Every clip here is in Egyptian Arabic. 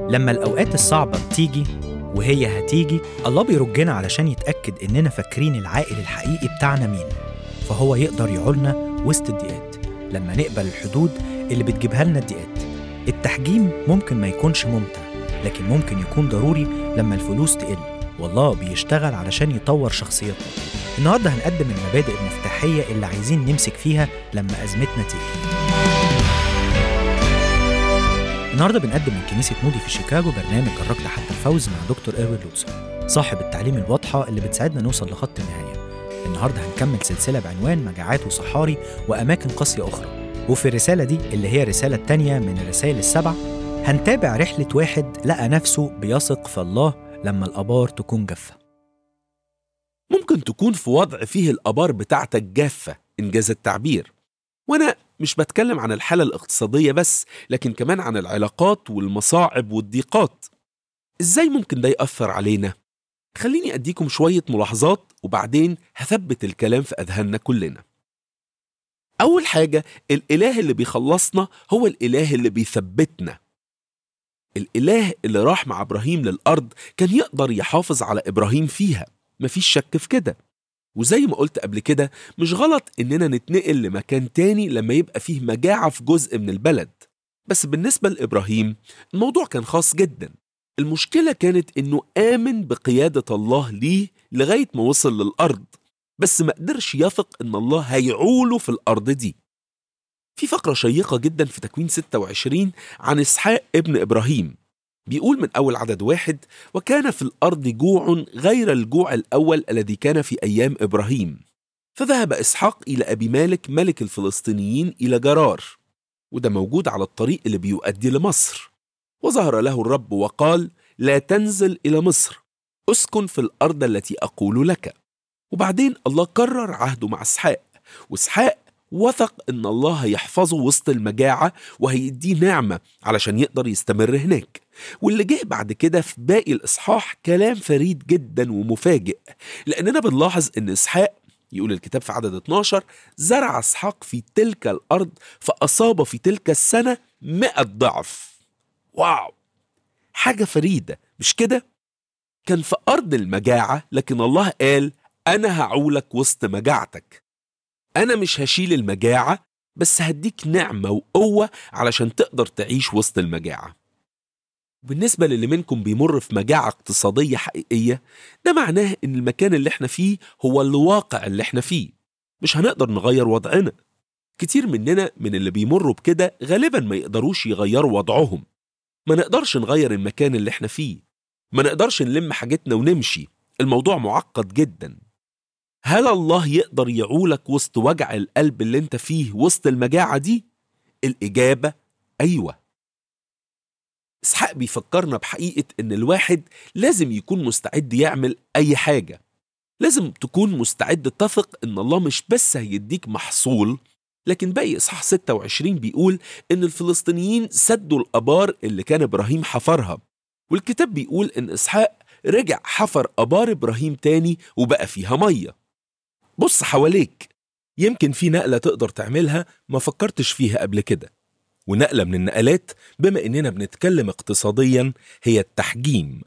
لما الأوقات الصعبة بتيجي وهي هتيجي الله بيرجنا علشان يتأكد إننا فاكرين العائل الحقيقي بتاعنا مين فهو يقدر يعولنا وسط الضيقات لما نقبل الحدود اللي بتجيبها لنا الضيقات التحجيم ممكن ما يكونش ممتع لكن ممكن يكون ضروري لما الفلوس تقل والله بيشتغل علشان يطور شخصيتنا النهارده هنقدم المبادئ المفتاحية اللي عايزين نمسك فيها لما أزمتنا تيجي النهارده بنقدم من كنيسة مودي في شيكاغو برنامج جربت حتى الفوز مع دكتور إيروين لوتسر صاحب التعليم الواضحة اللي بتساعدنا نوصل لخط النهاية النهارده هنكمل سلسلة بعنوان مجاعات وصحاري وأماكن قاسية أخرى وفي الرسالة دي اللي هي الرسالة التانية من الرسائل السبع هنتابع رحلة واحد لقى نفسه بيثق في الله لما الآبار تكون جافة ممكن تكون في وضع فيه الآبار بتاعتك جافة إنجاز التعبير وأنا مش بتكلم عن الحالة الاقتصادية بس لكن كمان عن العلاقات والمصاعب والضيقات إزاي ممكن ده يأثر علينا؟ خليني أديكم شوية ملاحظات وبعدين هثبت الكلام في أذهاننا كلنا أول حاجة الإله اللي بيخلصنا هو الإله اللي بيثبتنا الإله اللي راح مع إبراهيم للأرض كان يقدر يحافظ على إبراهيم فيها مفيش شك في كده وزي ما قلت قبل كده مش غلط إننا نتنقل لمكان تاني لما يبقى فيه مجاعة في جزء من البلد بس بالنسبة لإبراهيم الموضوع كان خاص جدا المشكلة كانت إنه آمن بقيادة الله ليه لغاية ما وصل للأرض بس ما قدرش يثق إن الله هيعوله في الأرض دي في فقرة شيقة جدا في تكوين 26 عن إسحاق ابن إبراهيم بيقول من أول عدد واحد وكان في الأرض جوع غير الجوع الأول الذي كان في أيام إبراهيم فذهب إسحاق إلى أبي مالك ملك الفلسطينيين إلى جرار وده موجود على الطريق اللي بيؤدي لمصر وظهر له الرب وقال لا تنزل إلى مصر اسكن في الأرض التي أقول لك وبعدين الله كرر عهده مع إسحاق وإسحاق وثق إن الله هيحفظه وسط المجاعة وهيديه نعمة علشان يقدر يستمر هناك واللي جه بعد كده في باقي الإصحاح كلام فريد جدا ومفاجئ لأننا بنلاحظ إن إسحاق يقول الكتاب في عدد 12 زرع إسحاق في تلك الأرض فأصاب في تلك السنة مئة ضعف واو حاجة فريدة مش كده؟ كان في أرض المجاعة لكن الله قال أنا هعولك وسط مجاعتك أنا مش هشيل المجاعة بس هديك نعمة وقوة علشان تقدر تعيش وسط المجاعة بالنسبة للي منكم بيمر في مجاعة اقتصادية حقيقية ده معناه إن المكان اللي احنا فيه هو الواقع اللي احنا فيه مش هنقدر نغير وضعنا كتير مننا من اللي بيمروا بكده غالبا ما يقدروش يغيروا وضعهم ما نقدرش نغير المكان اللي احنا فيه ما نقدرش نلم حاجتنا ونمشي الموضوع معقد جدا هل الله يقدر يعولك وسط وجع القلب اللي انت فيه وسط المجاعة دي؟ الإجابة أيوة إسحاق بيفكرنا بحقيقة إن الواحد لازم يكون مستعد يعمل أي حاجة لازم تكون مستعد تثق إن الله مش بس هيديك محصول لكن باقي إصحاح 26 بيقول إن الفلسطينيين سدوا الآبار اللي كان إبراهيم حفرها والكتاب بيقول إن إسحاق رجع حفر آبار إبراهيم تاني وبقى فيها مية بص حواليك يمكن في نقلة تقدر تعملها ما فكرتش فيها قبل كده ونقلة من النقلات بما إننا بنتكلم اقتصاديا هي التحجيم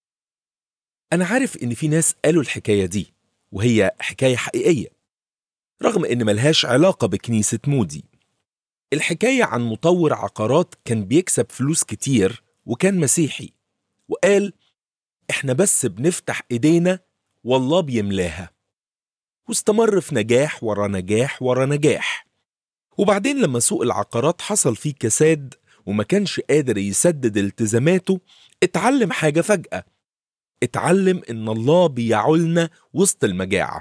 أنا عارف إن في ناس قالوا الحكاية دي وهي حكاية حقيقية رغم إن ملهاش علاقة بكنيسة مودي الحكاية عن مطور عقارات كان بيكسب فلوس كتير وكان مسيحي وقال إحنا بس بنفتح إيدينا والله بيملاها واستمر في نجاح ورا نجاح ورا نجاح وبعدين لما سوق العقارات حصل فيه كساد وما كانش قادر يسدد التزاماته اتعلم حاجة فجأة اتعلم إن الله بيعولنا وسط المجاعة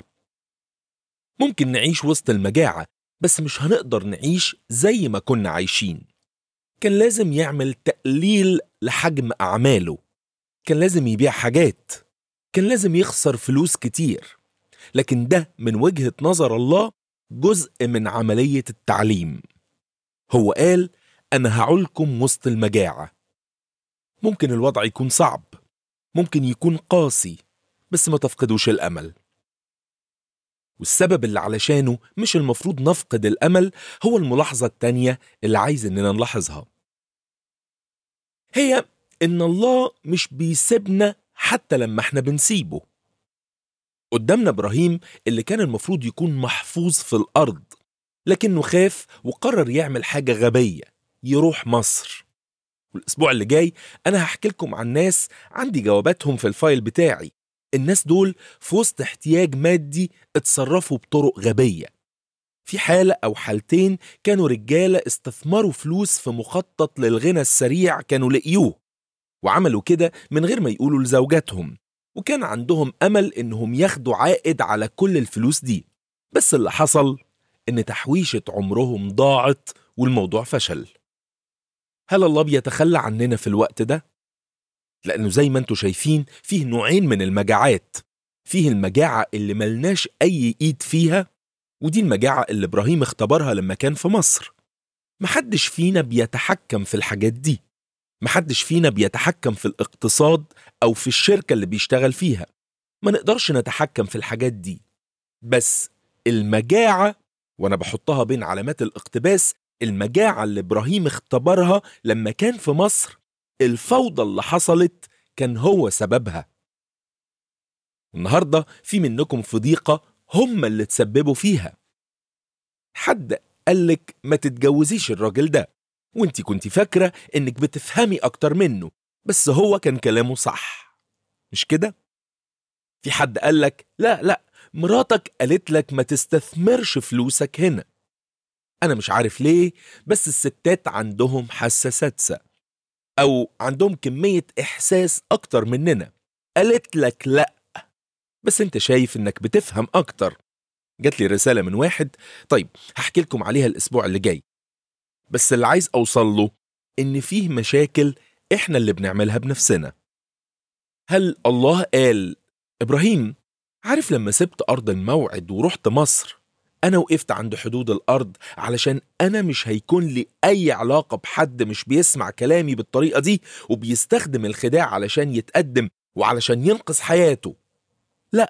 ممكن نعيش وسط المجاعة بس مش هنقدر نعيش زي ما كنا عايشين كان لازم يعمل تقليل لحجم أعماله كان لازم يبيع حاجات كان لازم يخسر فلوس كتير لكن ده من وجهة نظر الله جزء من عملية التعليم هو قال أنا هعولكم وسط المجاعة ممكن الوضع يكون صعب ممكن يكون قاسي بس ما تفقدوش الأمل والسبب اللي علشانه مش المفروض نفقد الأمل هو الملاحظة التانية اللي عايز إننا نلاحظها هي إن الله مش بيسيبنا حتى لما احنا بنسيبه قدامنا إبراهيم اللي كان المفروض يكون محفوظ في الأرض لكنه خاف وقرر يعمل حاجة غبية يروح مصر والأسبوع اللي جاي أنا هحكي لكم عن ناس عندي جواباتهم في الفايل بتاعي الناس دول في وسط احتياج مادي اتصرفوا بطرق غبية في حالة أو حالتين كانوا رجالة استثمروا فلوس في مخطط للغنى السريع كانوا لقيوه وعملوا كده من غير ما يقولوا لزوجاتهم وكان عندهم أمل إنهم ياخدوا عائد على كل الفلوس دي بس اللي حصل إن تحويشة عمرهم ضاعت والموضوع فشل هل الله بيتخلى عننا في الوقت ده؟ لأنه زي ما انتوا شايفين فيه نوعين من المجاعات فيه المجاعة اللي ملناش أي إيد فيها ودي المجاعة اللي إبراهيم اختبرها لما كان في مصر محدش فينا بيتحكم في الحاجات دي محدش فينا بيتحكم في الاقتصاد أو في الشركة اللي بيشتغل فيها ما نقدرش نتحكم في الحاجات دي بس المجاعة وأنا بحطها بين علامات الاقتباس المجاعة اللي إبراهيم اختبرها لما كان في مصر الفوضى اللي حصلت كان هو سببها النهاردة في منكم في ضيقة هم اللي تسببوا فيها حد قالك ما تتجوزيش الراجل ده وانت كنت فاكرة انك بتفهمي اكتر منه بس هو كان كلامه صح مش كده؟ في حد قالك لا لا مراتك قالت لك ما تستثمرش فلوسك هنا انا مش عارف ليه بس الستات عندهم حاسة سادسة او عندهم كمية احساس اكتر مننا قالت لك لا بس انت شايف انك بتفهم اكتر جات لي رسالة من واحد طيب هحكي لكم عليها الاسبوع اللي جاي بس اللي عايز اوصل له ان فيه مشاكل احنا اللي بنعملها بنفسنا هل الله قال ابراهيم عارف لما سبت ارض الموعد ورحت مصر انا وقفت عند حدود الارض علشان انا مش هيكون لي اي علاقه بحد مش بيسمع كلامي بالطريقه دي وبيستخدم الخداع علشان يتقدم وعلشان ينقذ حياته لا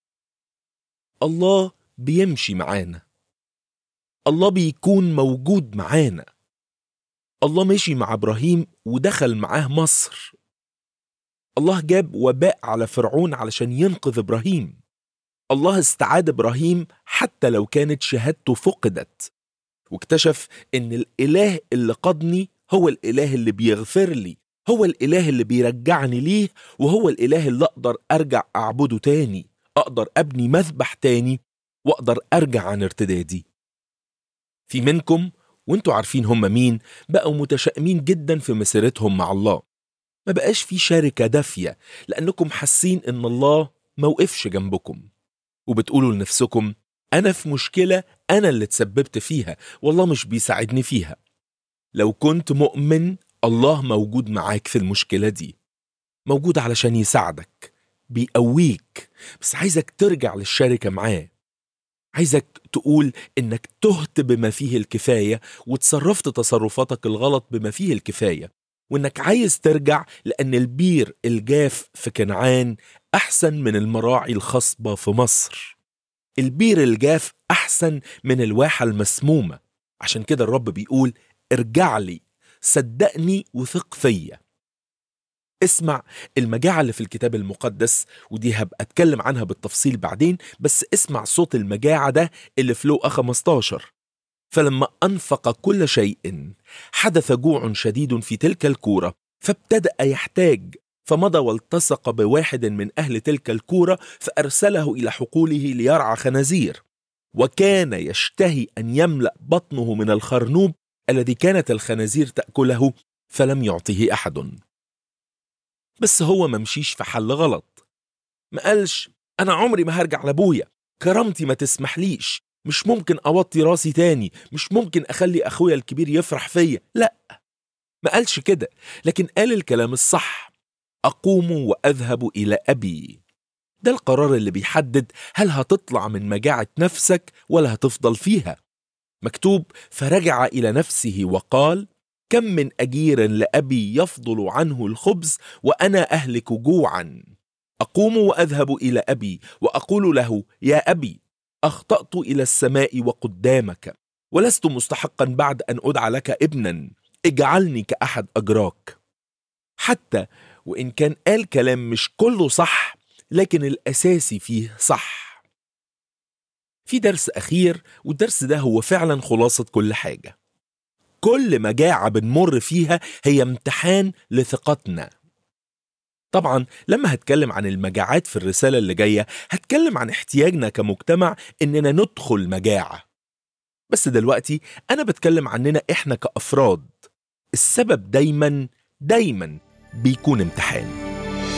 الله بيمشي معانا الله بيكون موجود معانا الله مشي مع ابراهيم ودخل معاه مصر الله جاب وباء على فرعون علشان ينقذ ابراهيم الله استعاد ابراهيم حتى لو كانت شهادته فقدت واكتشف ان الاله اللي قضني هو الاله اللي بيغفر لي هو الاله اللي بيرجعني ليه وهو الاله اللي اقدر ارجع اعبده تاني اقدر ابني مذبح تاني واقدر ارجع عن ارتدادي في منكم وانتوا عارفين هم مين بقوا متشائمين جدا في مسيرتهم مع الله ما بقاش في شركة دافية لأنكم حاسين إن الله موقفش جنبكم وبتقولوا لنفسكم أنا في مشكلة أنا اللي تسببت فيها والله مش بيساعدني فيها لو كنت مؤمن الله موجود معاك في المشكلة دي موجود علشان يساعدك بيقويك بس عايزك ترجع للشركة معاه عايزك تقول انك تهت بما فيه الكفاية وتصرفت تصرفاتك الغلط بما فيه الكفاية وانك عايز ترجع لان البير الجاف في كنعان احسن من المراعي الخصبة في مصر البير الجاف احسن من الواحة المسمومة عشان كده الرب بيقول ارجع لي صدقني وثق فيا اسمع المجاعة اللي في الكتاب المقدس ودي هبقى اتكلم عنها بالتفصيل بعدين بس اسمع صوت المجاعة ده اللي في لوقا 15 فلما أنفق كل شيء حدث جوع شديد في تلك الكورة فابتدأ يحتاج فمضى والتصق بواحد من أهل تلك الكورة فأرسله إلى حقوله ليرعى خنازير وكان يشتهي أن يملأ بطنه من الخرنوب الذي كانت الخنازير تأكله فلم يعطه أحد بس هو ما مشيش في حل غلط ما قالش أنا عمري ما هرجع لأبويا كرامتي ما تسمحليش مش ممكن أوطي راسي تاني مش ممكن أخلي أخويا الكبير يفرح فيا لا ما قالش كده لكن قال الكلام الصح أقوم وأذهب إلى أبي ده القرار اللي بيحدد هل هتطلع من مجاعة نفسك ولا هتفضل فيها مكتوب فرجع إلى نفسه وقال كم من أجير لأبي يفضل عنه الخبز وأنا أهلك جوعا أقوم وأذهب إلى أبي وأقول له يا أبي أخطأت إلى السماء وقدامك ولست مستحقا بعد أن أدعى لك ابنا اجعلني كأحد أجراك حتى وإن كان قال كلام مش كله صح لكن الأساسي فيه صح في درس أخير والدرس ده هو فعلا خلاصة كل حاجة كل مجاعة بنمر فيها هي امتحان لثقتنا طبعا لما هتكلم عن المجاعات في الرسالة اللي جاية هتكلم عن احتياجنا كمجتمع إننا ندخل مجاعة بس دلوقتي أنا بتكلم عننا إحنا كأفراد السبب دايما دايما بيكون امتحان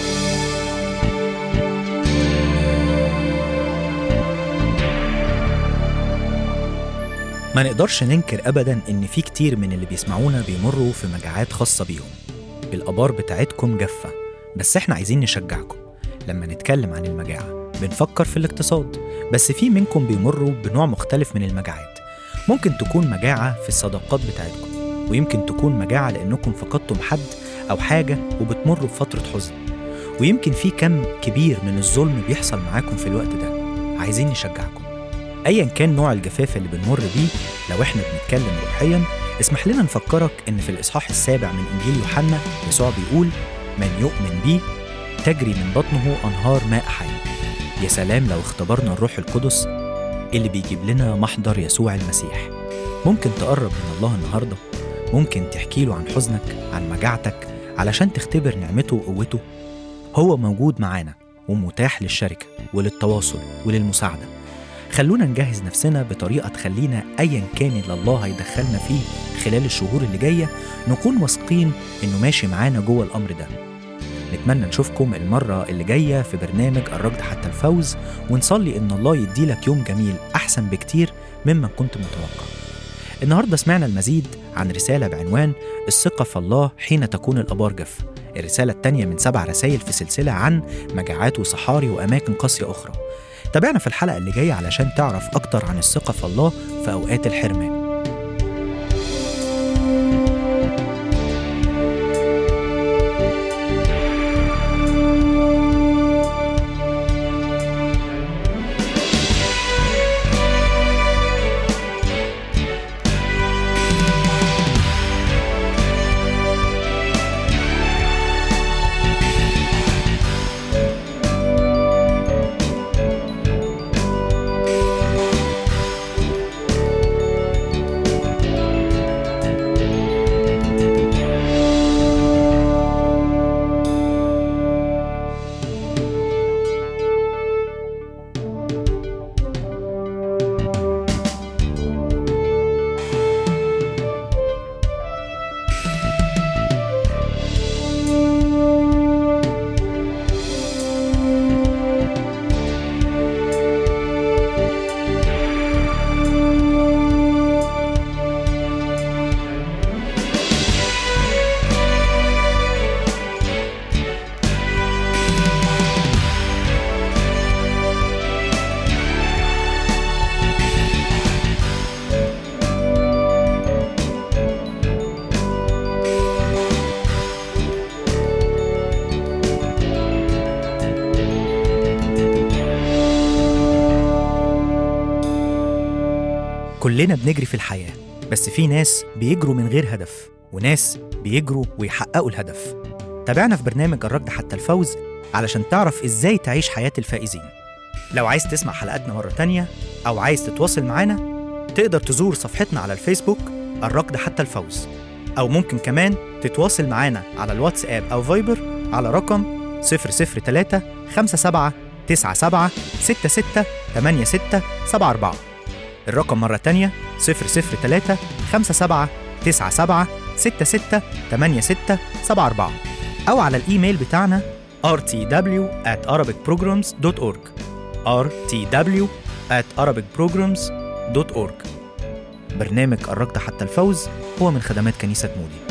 ما نقدرش ننكر أبدا إن في كتير من اللي بيسمعونا بيمروا في مجاعات خاصة بيهم الآبار بتاعتكم جافة بس إحنا عايزين نشجعكم لما نتكلم عن المجاعة بنفكر في الاقتصاد بس في منكم بيمروا بنوع مختلف من المجاعات ممكن تكون مجاعة في الصداقات بتاعتكم ويمكن تكون مجاعة لأنكم فقدتم حد أو حاجة وبتمروا بفترة حزن ويمكن في كم كبير من الظلم بيحصل معاكم في الوقت ده عايزين نشجعكم ايا كان نوع الجفاف اللي بنمر بيه لو احنا بنتكلم روحيا اسمح لنا نفكرك ان في الاصحاح السابع من انجيل يوحنا يسوع بيقول من يؤمن بي تجري من بطنه انهار ماء حي يا سلام لو اختبرنا الروح القدس اللي بيجيب لنا محضر يسوع المسيح ممكن تقرب من الله النهارده ممكن تحكي له عن حزنك عن مجاعتك علشان تختبر نعمته وقوته هو موجود معانا ومتاح للشركه وللتواصل وللمساعده خلونا نجهز نفسنا بطريقة تخلينا أيا كان اللي الله هيدخلنا فيه خلال الشهور اللي جاية نكون واثقين إنه ماشي معانا جوه الأمر ده نتمنى نشوفكم المرة اللي جاية في برنامج الركض حتى الفوز ونصلي إن الله يديلك يوم جميل أحسن بكتير مما كنت متوقع النهاردة سمعنا المزيد عن رسالة بعنوان الثقة في الله حين تكون الأبار جافة الرسالة التانية من سبع رسائل في سلسلة عن مجاعات وصحاري وأماكن قاسية أخرى تابعنا في الحلقة اللي جاية علشان تعرف أكتر عن الثقة في الله في أوقات الحرمان كلنا بنجري في الحياة بس في ناس بيجروا من غير هدف وناس بيجروا ويحققوا الهدف تابعنا في برنامج الركض حتى الفوز علشان تعرف ازاي تعيش حياة الفائزين لو عايز تسمع حلقاتنا مرة تانية أو عايز تتواصل معانا تقدر تزور صفحتنا على الفيسبوك الركض حتى الفوز أو ممكن كمان تتواصل معانا على الواتساب أو فايبر على رقم 003 57 97 66 86 74 الرقم مرة تانية 003 57 97 66 86 74 أو على الإيميل بتاعنا rtw at arabicprograms.org rtw at arabicprograms.org برنامج الركض حتى الفوز هو من خدمات كنيسة مودي